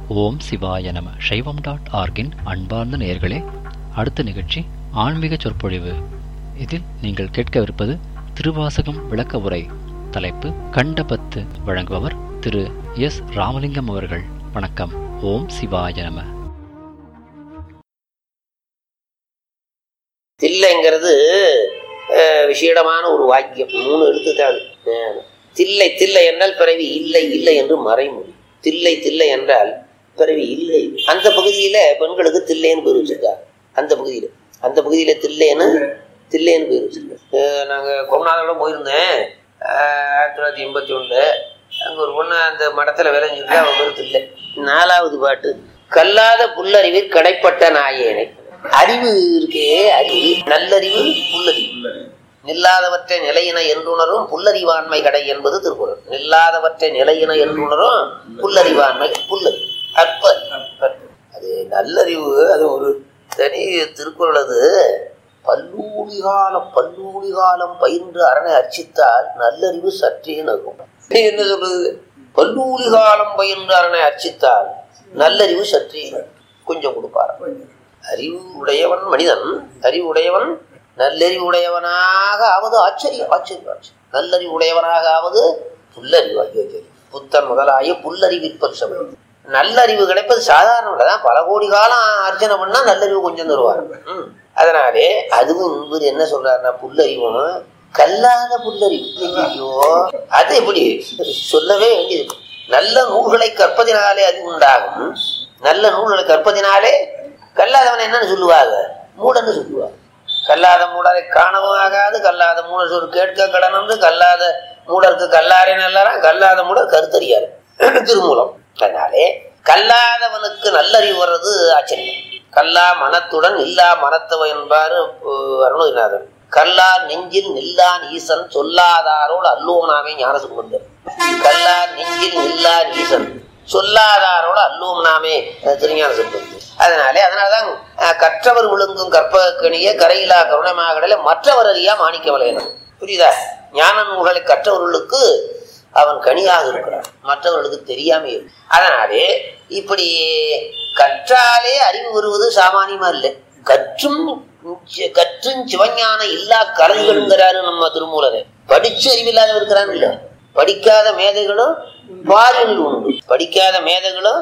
ஓம் சிவாய நம சைவம் டாட் ஆர்கின் அன்பார்ந்த நேயர்களே அடுத்த நிகழ்ச்சி ஆன்மீக சொற்பொழிவு இதில் நீங்கள் கேட்கவிருப்பது திருவாசகம் விளக்க உரை தலைப்பு கண்டபத்து வழங்குபவர் திரு எஸ் ராமலிங்கம் அவர்கள் வணக்கம் ஓம் சிவாய நம தில்லைங்கிறது அஹ், விசேடமான ஒரு வாக்கியம் மூணு எழுத்து தான் அது. அஹ், தில்லை தில்லை என்றால் பிறவி இல்லை இல்லை என்று மறைமொழி தில்லை தில்லை என்றால் பிறவி இல்லை அந்த பகுதியில பெண்களுக்கு தில்லைன்னு பேர் வச்சிருக்காங்க அந்த பகுதியில அந்த பகுதியில தில்லைன்னு தில்லைன்னு பேர் வச்சிருக்காங்க அஹ், நாங்க கொமநாதோட போயிருந்தேன் அஹ், ஆயிரத்தி தொள்ளாயிரத்தி எண்பத்தி ஒண்ணுல அங்க ஒரு பொண்ணு அந்த மடத்துல விளைஞ்சிட்டு அவன் பேர் தில்லை நாலாவது பாட்டு கல்லாத புல்லறிவில் கடைப்பட்ட நாயேனை அறிவு இருக்கே அறிவு நல்லறிவு புல்லறிவு நில்லாதவற்றை நிலையின என்றுணரும் புல்லறிவாண்மை கடை என்பது திருக்குறள் நில்லாதவற்றை நிலையின என்றுணரும் புல்லறிவாண்மை புல்லறிவு அற்ப அற்ப. அது நல்லறிவு அது ஒரு தனி திருக்குறள் அது பல்லூலி காலம் பல்லூலி காலம் பயின்று அரணை அர்ச்சித்தால் நல்லறிவு சற்றே நகும் என்ன சொல்றது பல்லூலி காலம் பயின்று அரணை அர்ச்சித்தால் நல்லறிவு சற்றே நகும். கொஞ்சம் கொடுப்பாரு அறிவு உடையவன் மனிதன் அறிவு உடையவன் நல்லறிவு உடையவனாக ஆவது ஆச்சரியம் ஆச்சரியம் ஆச்சரியம் நல்லறிவு உடையவனாக ஆவது புல்லறிவு ஐயோ ஐயோ. புத்தன் முதலாய புல்லறிவிற்பன் சபை நல்லறிவு கிடைப்பது சாதாரணம் தான் பல கோடி காலம் அர்ச்சனை பண்ணா நல்லறிவு கொஞ்சம் தருவார் ம். அதனாலே அதுவும் இவர் என்ன சொல்றாருன்னா புல்லறிவும் கல்லாத புல்லறிவு ஐயோ அது எப்படி சொல்லவே வேண்டியது நல்ல நூல்களை கற்பதினாலே அது உண்டாகும் நல்ல நூல்களை கற்பதினாலே கல்லாதவன் என்னன்னு சொல்லுவாங்க மூடன்னு சொல்லுவாங்க கல்லாத மூடரை காணவும் ஆகாது கல்லாத மூடர் சொல் கேட்க கடனந்து கல்லாத மூடருக்கு கல்லாரே நல்லாரா கல்லாத மூடர் கருத்தறியாரு திருமூலம் அதனாலே கல்லாதவனுக்கு நல்லறிவு வர்றது ஆச்சரியம் கல்லா மனத்துடன் இல்லா மனத்தவ என்பாரு அஹ், அருணகிரிநாதன் கல்லா நெஞ்சில் நில்லான் ஈசன் சொல்லாதாரோடு அல்லோனாவே ஞானசுகுந்தர் கல்லா நெஞ்சில் நில்லான் ஈசன் சொல்லாதாரோடு அல்லோம் நாமே அஹ், திருஞான சுகுந்தர் அதனாலே அதனாலதான் அஹ், கற்றவர் விழுங்கும் கற்பகக்கணிய கரையிலா கருணமாகடல மற்றவர் அறியா மாணிக்க வளையணும் புரியுதா ஞான நூல்களை கற்றவர்களுக்கு அவன் கனியாக இருக்கிறான் மற்றவர்களுக்கு தெரியாம இருக்கு அதனாலே இப்படி கற்றாலே அறிவு வருவது சாமானியமா இல்லை கற்றும் சி- கற்றும் சிவஞான இல்லா கலைகள்ங்கிறாரு நம்ம திருமூலரை படிச்சு அறிவில்லாத இருக்கிறான் இல்ல படிக்காத மேதைகளும் பாரில் உண்டு படிக்காத மேதைகளும்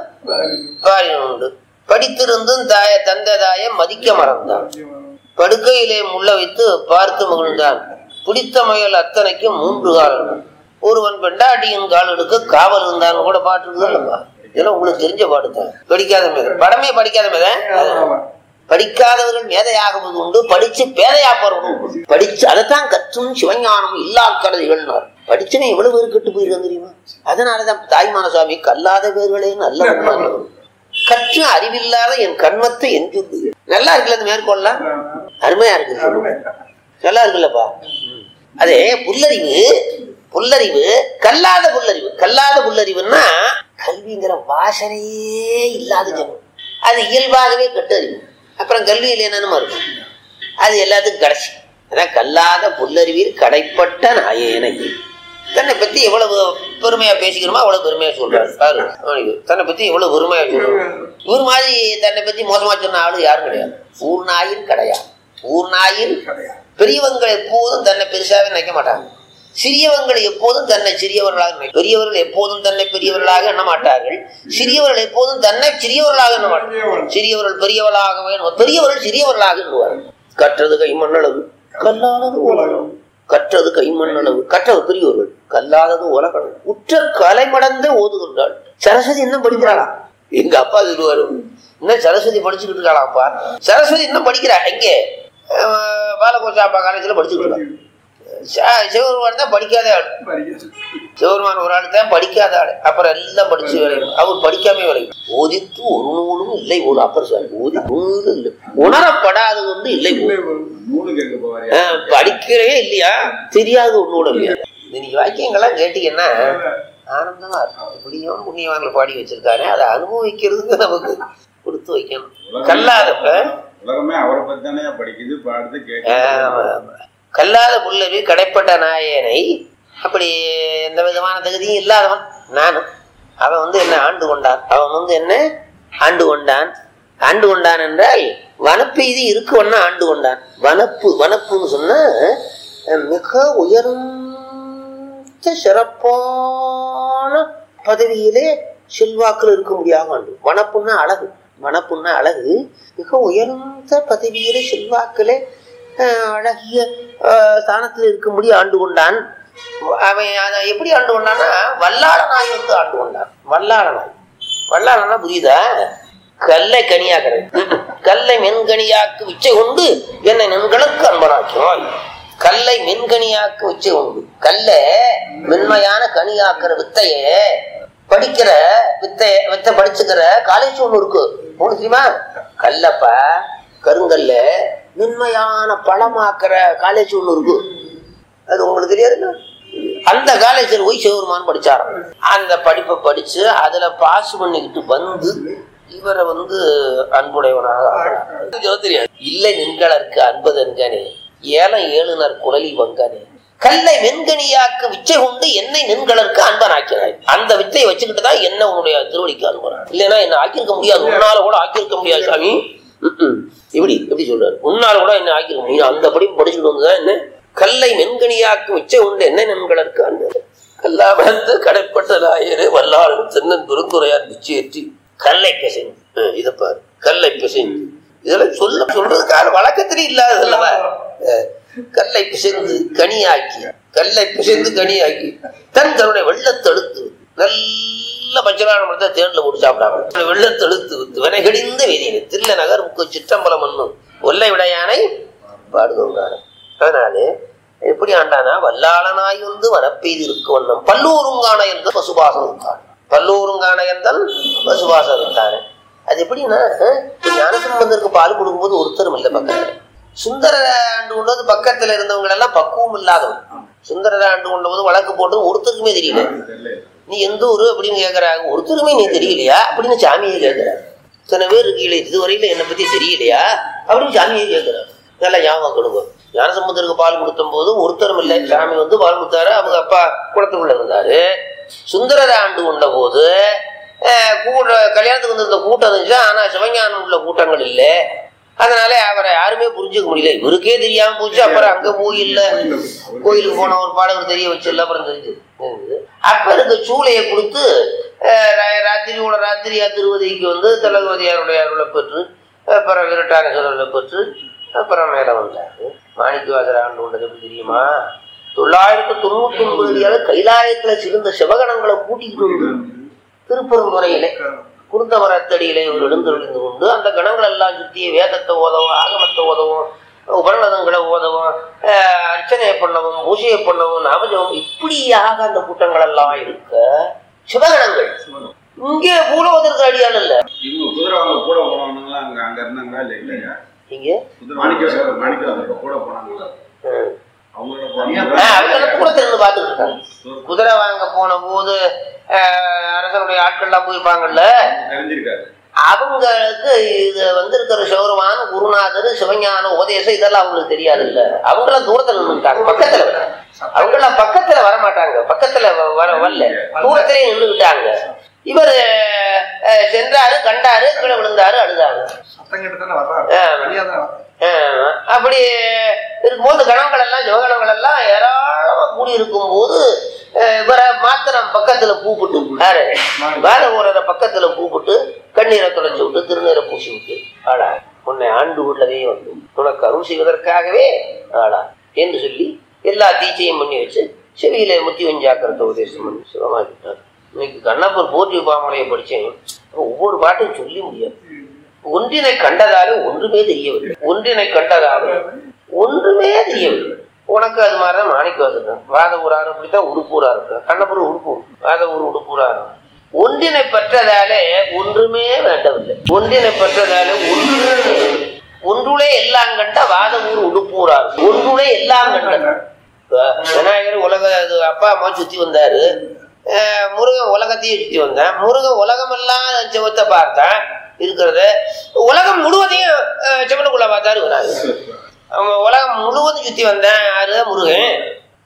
பாரில் உண்டு படித்திருந்தும் தாய தந்ததாய மதிக்க மறந்தான் படுக்கையிலே முள்ள வைத்து பார்த்து மகிழ்ந்தான் பிடித்த முயல் அத்தனைக்கும் மூன்று காலம் ஒருவன் பெண்டாட்டியின் கால் எடுக்க காவல் இருந்தான்னு கூட பாட்டு இருக்குதுல்லப்பா இதெல்லாம் உங்களுக்கு தெரிஞ்ச பாட்டு தான் படிக்காத மேதை படமே படிக்காத மேதை படிக்காதவர்கள் மேதையாகுவது உண்டு படிச்சு பேதையாப்பவர்கள் உண்டு படிச்சு அதைத்தான் கற்றும் சிவஞானம் இல்லா கருதிகள்னார் படிச்சவன் எவ்வளவு பேர் கெட்டு போயிருக்கான் தெரியுமா அதனாலதான் தாய்மான சுவாமி கல்லாத பேர்களே நல்ல கற்று அறிவில்லாத என் கண்மத்தை என் சொல்லு நல்லா இருக்குல்ல இந்த மேற்கொள்ளலாம் அருமையா இருக்கு சொல்லுங்க நல்லா இருக்குல்லப்பா அதே புல்லறிவு புல்லறிவு கல்லாத புல்லறிவு கல்லாத புல்லறிவுன்னா கல்விங்கிற வாசனையே இல்லாத ஜனம் அது இயல்பாகவே கட்டறிவு அப்புறம் கல்வியில் என்னன்னு இருக்கும் அது எல்லாத்துக்கும் கடைசி அதான் கல்லாத புல்லறிவில் கடைப்பட்ட நாயேனை தன்னை பத்தி எவ்வளவு பெருமையா பேசிக்கிறோமோ அவ்வளவு பெருமையா சொல்றாரு பாரு அவனுக்கு தன்னை பத்தி எவ்வளவு பெருமையா சொல்றாரு இவர் மாதிரி தன்னை பத்தி மோசமா சொன்ன ஆளு யாரும் கிடையாது ஊர் நாயின் கிடையாது ஊர் நாயின் பெரியவங்கள் எப்போதும் தன்னை பெருசாவே நினைக்க மாட்டாங்க சிறியவங்கள் எப்போதும் தன்னை சிறியவர்களாக நினை- பெரியவர்கள் எப்போதும் தன்னை பெரியவர்களாக எண்ண மாட்டார்கள் சிறியவர்கள் எப்போதும் தன்னை சிறியவர்களாக எண்ண மாட்டார்கள் சிறியவர்கள் பெரியவர்களாக வேணும் பெரியவர்கள் சிறியவர்களாக எண்ணுவார்கள் கற்றது கைமண்ணளவு கல்லாதது உலகம் கற்றது கைமண்ணளவு கற்றது பெரியவர்கள் கல்லாதது உலகம் உற்ற கலை மடந்த ஓதுகின்றாள் சரஸ்வதி இன்னும் படிக்கிறாளா எங்க அப்பா சொல்லுவாரு இன்னும் சரஸ்வதி படிச்சுக்கிட்டு இருக்காளாப்பா சரஸ்வதி இன்னும் படிக்கிறா எங்கே அஹ் பாலகோசாப்பா காலேஜ்ல படிச்சுட்டு இருக்கா ச- சிவபெருமான் தான் படிக்காத ஆள் சிவபெருமான் ஒரு ஆள் தான் படிக்காத ஆள் அப்புறம் எல்லாம் படிச்சு விளையும் அவர் படிக்காம விளையும் ஓதித்து ஒரு நூலும் இல்லை ஒரு அப்பர் சார் ஓதி நூலும் இல்லை உணரப்படாதது வந்து இல்லை ஆஹ் படிக்கிறவே இல்லையா தெரியாது ஒண்ணோட இல்லையா நீங்க வாக்கியங்கள்லாம் கேட்டீங்கன்னா ஆனந்தமா இருக்கும் இப்படியும் புண்ணியவான்கள் பாடி வச்சிருக்காரு அதை அனுபவிக்கிறதுக்கு நமக்கு கொடுத்து வைக்கணும் கல்லாதப்ப உலகமே அவரை பத்தி தானே படிக்குது பாடுது கேட்குது ஆமா, ஆமா. கல்லாத புல்லவி கடைப்பட்ட நாயனை அப்படி எந்த விதமான தகுதியும் இல்லாதவன் நானும் அவன் வந்து என்ன ஆண்டு கொண்டான் அவன் வந்து என்ன ஆண்டு கொண்டான் ஆண்டு கொண்டான் என்றால் வனப்பெய்தி இருக்குவன்னா ஆண்டு கொண்டான் வனப்பு வனப்புன்னு சொன்னா அஹ், மிக உயர்ந்த சிறப்பான பதவியிலே செல்வாக்கில் இருக்க முடியாம ஆண்டு வனப்புன்னா அழகு வனப்புன்னா அழகு மிக உயர்ந்த பதவியிலே செல்வாக்கிலே அஹ், அழகிய அஹ், ஸ்தானத்தில் இருக்கும்படி ஆண்டு கொண்டான் அவன் அதை எப்படி ஆண்டு கொண்டான்னா வல்லாள நாய் வந்து ஆண்டு கொண்டான் வல்லாள நாய் வல்லாளனா புரியுதா கல்லை கனியாக்குறது கல்லை மென்கனியாக்கு விச்சை கொண்டு என்னை நன்களுக்கு அன்பனாக்கினாய் கல்லை மென்கனியாக்கு விச்சை கொண்டு கல்லை மென்மையான கனியாக்குற வித்தைய படிக்கிற வித்தைய வித்தை படிச்சுக்கிற காலேஜ் ஒண்ணு இருக்கு ஒண்ணு தெரியுமா கல்லப்பா கருங்கல்ல மென்மையான பழமாக்குற காலேஜ் ஒண்ணு இருக்கு அது உங்களுக்கு தெரியாதுல்ல அந்த காலேஜில் போய் சிவபெருமான் படிச்சாராம் அந்த படிப்பை படிச்சு அதுல பாஸ் பண்ணிக்கிட்டு வந்து இவரை வந்து அன்புடையவனாக ஆக்கினார். இது தெரியாது இல்லை நின்களற்கு அன்பதன்கனே ஏலம் ஏழுனர் குழலி பங்கனே கல்லை வெண்கனியாக்கு விச்சை கொண்டு என்னை நின்களற்கு அன்பனாக்கிறாய் அந்த வித்தையை வச்சுக்கிட்டு தான் என்ன உன்னுடைய திருவடிக்கு அன்பனான் இல்லைன்னா என்ன ஆக்கியிருக்க முடியாது உன்னால கூட ஆக்கியிருக்க முடியாது சாமி ம்ம். இப்படி எப்படி சொல்றாரு உன்னால கூட என்ன ஆக்கியிருக்க முடியும் அந்த படி படிச்சுட்டு வந்துதான் என்ன கல்லை மென்கனியாக்கு மிச்ச உண்டு என்ன நண்பர்களுக்கு அன்பு கல்லா வந்து கடைப்பட்ட நாயரு வல்லாளன் தென்னன் துருந்துரையார் பிச்சேற்றி கல்லை பிசைந்து அஹ் இதை பாரு கல்லை பிசைந்து இதெல்லாம் சொல்ல சொல்றதுக்கான வழக்கத்திலே இல்லாதல்லவா அஹ் கல்லை பிசைந்து கனியாக்கி கல்லை பிசைந்து கனியாக்கி தன் தன்னுடைய வெள்ளத்தெடுத்து நல்ல பஞ்சராணம் தான் தேன்ல போட்டு சாப்பிடாம வெள்ளத்தெடுத்து வித்து வினைகடிந்த வேதியினை தில்ல நகர் முக்கு சிற்றம்பலம் மண்ணும் ஒல்லை விடையானை பாடுகிறார் அதனால எப்படி ஆண்டானா வல்லாளனாய் வந்து வனப்பெய்து இருக்க வண்ணம் பல்லூருங்கான என்ற பசுபாசம் இருக்கான் பல்லூருங்கான எந்தன் பசுபாசம் இருக்கான அது எப்படின்னா இப்ப ஞானசம்பந்தருக்கு பால் கொடுக்கும்போது ஒருத்தரும் இல்லை பக்கத்துல சுந்தர ஆண்டு கொண்டது பக்கத்துல இருந்தவங்க எல்லாம் பக்குவம் இல்லாதவங்க சுந்தர ஆண்டு கொண்டபோது வழக்கு போட்டு ஒருத்தருக்குமே தெரியல தெரியல நீ எந்த ஊரு அப்படின்னு கேக்குறாங்க ஒருத்தருமே நீ தெரியலையா அப்படின்னு சாமியை கேட்கிறாரு இத்தனை பேர் இருக்கீங்களே இதுவரையில என்னை பத்தி தெரியலையா அப்படின்னு சாமியை கேட்கிறாரு நல்லா ஞாபகம் கொடுங்க ஞானசம்பந்தருக்கு பால் கொடுத்த போது ஒருத்தரும் இல்லை சாமி வந்து பால் கொடுத்தாரு அவங்க அப்பா குளத்துக்குள்ள இருந்தாரு சுந்தரரை ஆண்டு கொண்ட போது அஹ், கூட கல்யாணத்துக்கு வந்திருந்த கூட்டம் இருந்துச்சு ஆனா சிவஞானம் உள்ள கூட்டங்கள் இல்லை அதனால அவரை யாருமே புரிஞ்சுக்க முடியல இவருக்கே தெரியாம போச்சு அப்புறம் அங்க கோயில்ல கோயிலுக்கு போன ஒரு பாடகர் தெரிய வச்சிடல அப்புறம் தெரிஞ்சது தெரிஞ்சது. அப்ப இருக்க சூளையை கொடுத்து அஹ், ரா- ராத்திரியோட ராத்திரியா திருவதிக்கு வந்து தலகவதியாருடைய அருளை பெற்று அப்புறம் விரட்டான சொல்லலை பெற்று அப்புறம் மேல வந்தாரு மாணிக்கவாசர் ஆண்டு கொண்டது எப்படி தெரியுமா தொள்ளாயிரத்தி தொண்ணூத்தி ஒன்பதுல கைலாயத்துல சிறந்த சிவகணங்களை கூட்டிக்கிட்டு வந்து திருப்பெருந்துறையிலே குருந்த மரத்தடியிலே ஒரு எழுந்தொழிந்து கொண்டு அந்த கணங்கள் எல்லாம் சுத்தி வேதத்தை ஓதவும் ஆகமத்தை ஓதவும் உபரணதங்களை ஓதவும் ஆஹ், அர்ச்சனையை பண்ணவும் பூஜையை பண்ணவும் நாமஜபம் இப்படியாக அந்த கூட்டங்கள் எல்லாம் இருக்க சிவகணங்கள் இங்கே பூலோதற்கு அடியால் இல்ல இவங்க குதிரை வாங்க கூட போனவனுங்களாம் அங்க அங்க இருந்தாங்களா இல்ல இல்லையா இங்கே குதிரை மாணிக்க மாணிக்க கூட போனாங்களா ஹம். அவங்களோட ஆஹ், அவங்க தூரத்துல இருந்து பார்த்துட்டு இருக்காங்க குதிரை வாங்க போன போது ஆஹ், அரசனுடைய ஆட்கள்லாம் போயிருப்பாங்கல்ல தெரிஞ்சிருக்காரு அவங்களுக்கு இது வந்திருக்கிற சிவருமான குருநாதர் சிவஞான உபதேசம் இதெல்லாம் அவங்களுக்கு தெரியாது இல்ல அவங்களாம் தூரத்துல நின்றுட்டாங்க பக்கத்துல அவங்களாம் பக்கத்துல வர மாட்டாங்க பக்கத்துல வ- வர வரல தூரத்திலே நின்றுக்கிட்டாங்க இவர் சென்றாரு கண்டாரு கீழே விழுந்தாரு அழுதாரு சத்தம் கேட்டு தானே வர்றாரு ஆமா. வெளியே தான் வர்றாரு. ஆமா. அப்படி இருக்கும்போது கணங்கள் எல்லாம் சிவகணங்கள் எல்லாம் ஏராளமா கூடி இருக்கும்போது அஹ், இவரை மாத்திரம் பக்கத்துல கூப்பிட்டு யாரு வேலை ஊரரை பக்கத்துல கூப்பிட்டு கண்ணீரை தொலைச்சு விட்டு திருநீரை பூசி விட்டு ஆடா உன்னை ஆண்டு உள்ளவே வந்து உனக்கு அருள் செய்வதற்காகவே ஆடா என்று சொல்லி எல்லா தீச்சையும் பண்ணி வச்சு செவியில முத்தி வஞ்சாக்கிறத உபதேசம் பண்ணி சிவமாக்கிட்டார் இன்னைக்கு கண்ணப்பர் போற்றி பாமலையை படிச்சேன் ஒவ்வொரு பாட்டையும் சொல்லி முடியாது ஒன்றினை கண்டதாலே ஒன்றுமே தெரியவில்லை ஒன்றினை கண்டதாலே ஒன்றுமே தெரியவில்லை உனக்கு அது மாதிரிதான் மாணிக்க வந்துடும் வாத ஊராரு அப்படித்தான் உடுப்பூரா இருக்கு கண்ணபுரம் உடுப்பு வாத ஊர் உடுப்பூரா இருக்கு ஒன்றினை பெற்றதாலே ஒன்றுமே வேண்டவில்லை ஒன்றினை பெற்றதாலே ஒன்றுமே வேண்டவில்லை. ஒன்றுளே எல்லாம் கண்ட வாத ஊர் உடுப்பூரா இருக்கு ஒன்றுளே எல்லாம் கண்ட இப்ப விநாயகர் உலக இது அப்பா அம்மா சுத்தி வந்தாரு அஹ் முருகன் உலகத்தையும் சுத்தி வந்தான் முருகன் உலகமெல்லாம் சிவத்தை பார்த்தான் இருக்கிறது உலகம் முழுவதையும் அஹ், சிவனுக்குள்ள பார்த்தாரு விநாயகர் அவன் உலகம் முழுவதும் சுத்தி வந்தான் யாரு முருகன்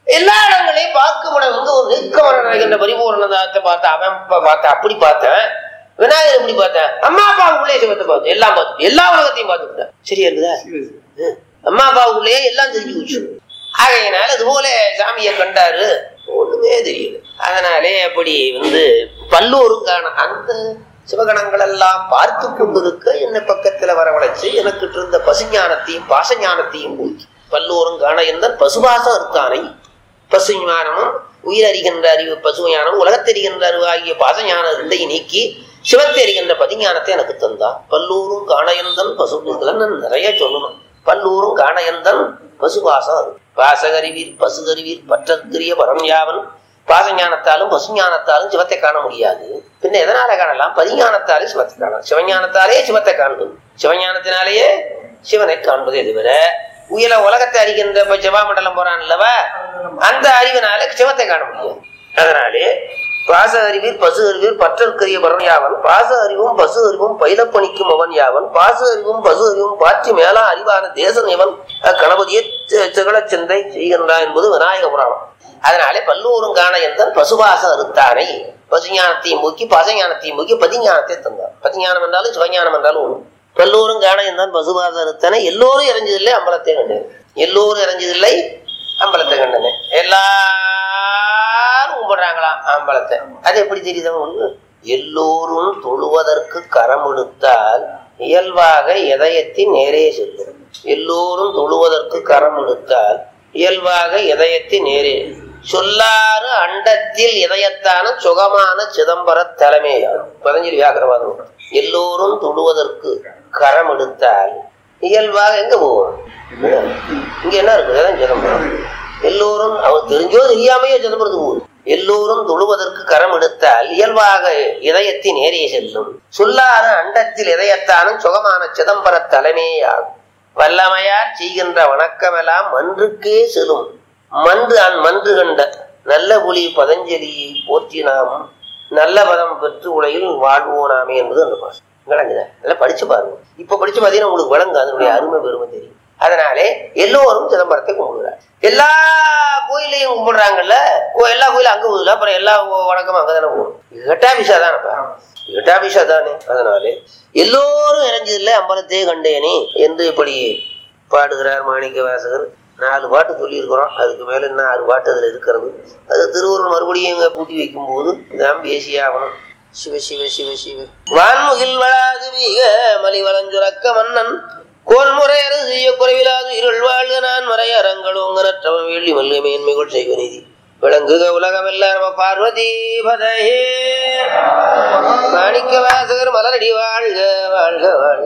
எல்லா இடங்களையும் பார்க்கும் இடம் வந்து ஒரு நிற்கமரகின்ற பரிபூர்ணதாத்தை பார்த்தேன் அவன் ப- பார்த்தேன் அப்படி பார்த்தேன் விநாயகர் எப்படி பார்த்தேன் அம்மா அப்பாவுக்குள்ளே சிவத்தை பார்த்தேன் எல்லாம் பார்த்து எல்லா உலகத்தையும் பார்த்துக்கிட்டேன் சரியா இருக்குதா ஹம். அம்மா அப்பாவுக்குள்ளேயே எல்லாம் தெரிஞ்சு போச்சு ஆகையினால அது போல சாமியை கண்டாரு ஒண்ணுமே தெரியல அதனாலே அப்படி வந்து பல்லூரும் காண அந்த சிவகணங்கள் எல்லாம் பார்த்து கொண்டிருக்க என்னை பக்கத்துல வரவழைச்சு எனக்கு இருந்த பசுஞானத்தையும் பாசஞானத்தையும் போக்கி பல்லூரும் காண எந்தன் பசுபாசம் இருக்கானை பசுஞானமும் உயிரறிகின்ற அறிவு பசுஞானம் உலகத்தெரிகின்ற அறிவு ஆகிய பாசஞான ரெண்டையும் நீக்கி சிவத்தை அறிகின்ற பதிஞானத்தை எனக்கு தந்தான் பல்லூரும் காணயந்தன் பசு இதெல்லாம் நான் நிறைய சொல்லணும் பல்லூரும் காணயந்தன் பசுபாசம் அது. பாசகருவீர் பசுகருவீர் பற்றற்குரிய பரம் யாவன் பாசஞானத்தாலும் பசுஞானத்தாலும் சிவத்தை காண முடியாது பின்ன எதனால காணலாம் பதிஞானத்தாலே சிவத்தை காணலாம் சிவஞானத்தாலே சிவத்தை காண்பது சிவஞானத்தினாலேயே சிவனை காண்பதே தவிர உயிர உலகத்தை அறிகின்ற இப்ப ஜபாமண்டலம் போறான் அல்லவா அந்த அறிவினால சிவத்தை காண முடியாது அதனாலே பாச அறிவீர் பசு அறிவீர் பற்றற்கரிய பரன் யாவன் பாச அறிவும் பசு அறிவும் பயிலப்பணிக்கும் அவன் யாவன் பாச அறிவும் பசு அறிவும் பாற்றி மேலா அறிவான தேசன் எவன் கணபதியை திகழ சிந்தை செய்கின்றான் என்பது விநாயக புராணம் அதனாலே பல்லூரும் காண எந்தன் பசுபாச அறுத்தானை பசுஞானத்தையும் போக்கி பசஞானத்தையும் போக்கி பதிஞானத்தை தந்தான் பதிஞானம் என்றாலும் சிவஞானம் என்றாலும் ஒண்ணு பல்லூரும் காண எந்தான் பசுபாச அறுத்தானை எல்லோரும் இறஞ்சதில்லை அம்பலத்தை கண்டேன் எல்லோரும் இறஞ்சதில்லை அம்பலத்தை கண்டனே எல்லாரும் கும்பிடுறாங்களாம் அம்பலத்தை அது எப்படி தெரியுது ஒண்ணு எல்லோரும் தொழுவதற்கு கரம் எடுத்தால் இயல்பாக இதயத்தின் நேரே செல்லும் எல்லோரும் தொழுவதற்கு கரம் எடுத்தால் இயல்பாக இதயத்தின் நேரே சொல்லாறு அண்டத்தில் இதயத்தான சுகமான சிதம்பர தலைமையாகும் பதஞ்சலி வியாகரவாதம் எல்லோரும் தொழுவதற்கு கரம் எடுத்தால் இயல்பாக எங்க போவோம் இங்க என்ன இருக்குது அதான் சிதம்பரம் எல்லோரும் அவர் தெரிஞ்சோ தெரியாமையோ சிதம்பரத்துக்கு போகுது எல்லோரும் தொழுவதற்கு கரம் எடுத்தால் இயல்பாக இதயத்தின் ஏறிய செல்லும் சொல்லாத அண்டத்தில் இதயத்தானும் சுகமான சிதம்பர தலைமையாகும் வல்லமையார் செய்கின்ற வணக்கமெல்லாம் மன்றுக்கே செல்லும் மன்று அன் மன்று கண்ட நல்ல புலி பதஞ்சலியை போற்றி நாம் நல்ல பதம் பெற்று உலகில் வாழ்வோம் நாமே என்பது அந்த பாசம் விளங்குதா நல்லா படிச்சு பாருங்க இப்ப படிச்சு பாத்தீங்கன்னா உங்களுக்கு விளங்கு அதனுடைய அருமை பெருமை தெரியும் அதனாலே எல்லோரும் சிதம்பரத்தை கும்பிடுறாங்க எல்லா கோயிலையும் கும்பிடுறாங்கல்ல கோ- எல்லா கோயிலும் அங்க போகுதுல அப்புறம் எல்லா வணக்கமும் அங்கதானே போகும் எட்டாபிஷா தானப்பா எட்டாபிஷா தானே அதனாலே எல்லோரும் இறஞ்சதில்லை அம்பலத்தையே கண்டேனே என்று இப்படி பாடுகிறார் மாணிக்க வாசகர் நாலு பாட்டு சொல்லியிருக்கிறோம் அதுக்கு மேல இன்னும் ஆறு பாட்டு அதுல இருக்கிறது அது திருவருள் மறுபடியும் இங்க பூட்டி வைக்கும் போது தான் பேசியாகணும் சிவ சிவ சிவ சிவ வான்முகில் வளாது மிக மலிவளஞ்சுரக்க மன்னன் கோல்முறையறு செய்ய குறைவிலாது இருள் வாழ்க நான் மறை அரங்களோங்க நற்றவன் வேள்வி மல்க மேன்மைகள் செய்வ நீதி விளங்குக உலகமெல்லாம் நம பார்வதி பதையே மாணிக்க வாசகர் மலரடி வாழ்க வாழ்க வாழ்க